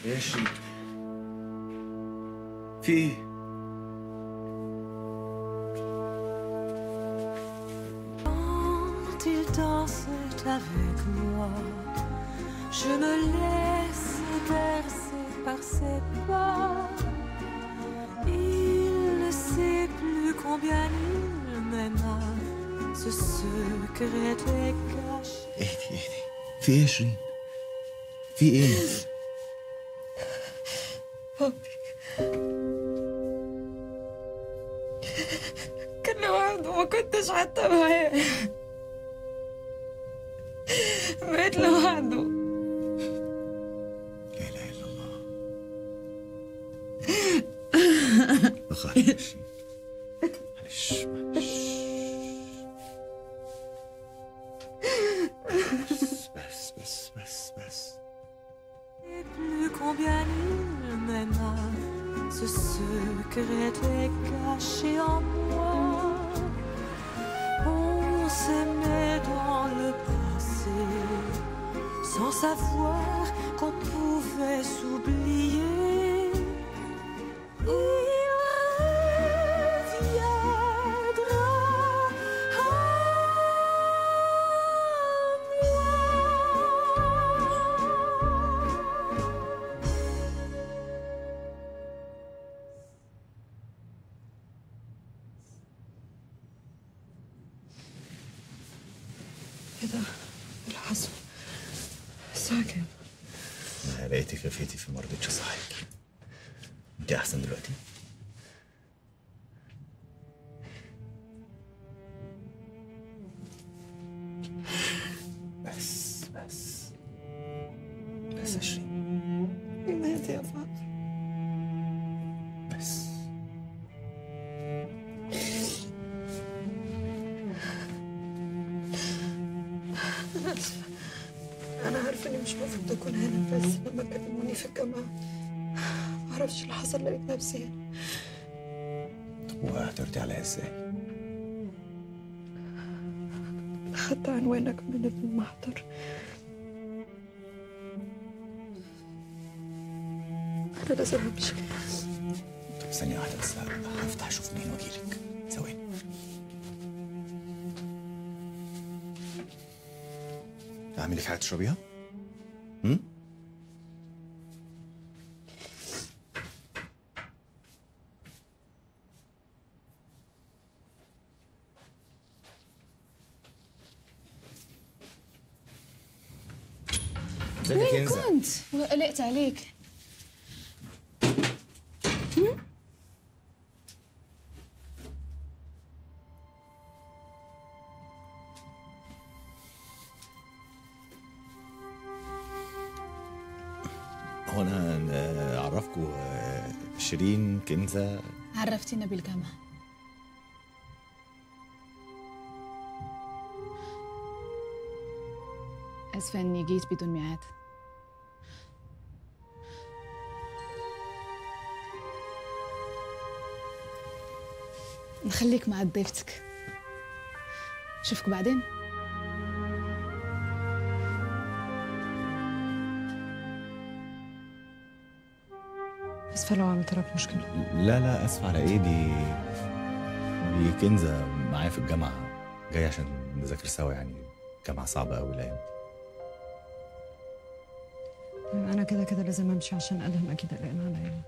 ايش في ايه Quand il dansait avec moi, je me laissais bercer par ses pas. Il ne sait plus combien il m'aima, ce secret est caché. اهدي اهدي في ايه يا شيرين في ايه كان لوحده ما كنتش حتى معاه بقيت لوحده لا اله الا الله بخاف يا شيرين معلش معلش بس بس بس بس Et plus combien il m'aima, ce secret est caché en moi. On s'aimait dans le passé, sans savoir qu'on pouvait s'oublier. Il reviendra à moi. ايه ده اللي حصل الساعة كام؟ انا لقيتك خفيتي فما رضيتش اصحيك انت احسن دلوقتي بس بس بس يا شيرين مات يا فاطمة بس أنا آسفة أنا عارفة إني مش المفروض أكون هنا بس لما كلموني في الجامعة معرفش اللي حصل لقيت نفسي هنا طب وهترضي عليا ازاي؟ أخدت عنوانك من ابن المحضر أنا لازم أمشي طب ثانية واحدة بس هفتح اشوف مين واجيلك ثواني اعمل لك حاجة تشربيها؟ هم؟ ازيك يا وين كنزة؟ كنت؟ وقلقت عليك هو انا آه، اعرفكم آه، شيرين كنزة عرفتينا بالجامعة آسفة إني جيت بدون ميعاد نخليك مع ضيفتك شوفك بعدين آسفة لو عملت لك مشكلة لا لا اسف على ايه دي دي كنزة معايا في الجامعة جاي عشان نذاكر سوا يعني جامعة صعبة قوي الايام أنا كده كده لازم أمشي عشان أدهم أكيد قلقان عليا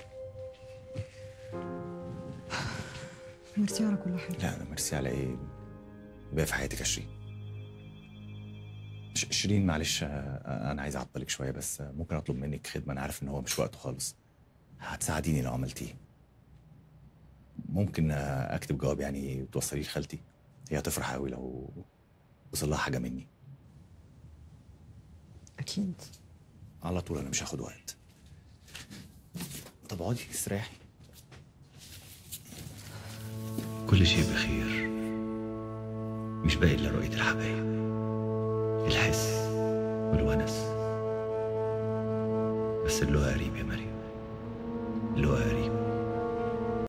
ميرسي على كل حاجة لا انا ميرسي على ايه بقى في حياتك يا شيرين ش- شيرين معلش آه، انا عايز اعطلك شويه بس آه، ممكن اطلب منك خدمه انا عارف ان هو مش وقته خالص هتساعديني لو عملتيه ممكن آه، اكتب جواب يعني توصليه لخالتي هي هتفرح قوي لو وصل لها حاجه مني أكيد على طول انا مش هاخد وقت طب اقعدي استريحي كل شيء بخير مش باقي الا رؤيه الحبايب الحس والونس بس اللي هو قريب يا مريم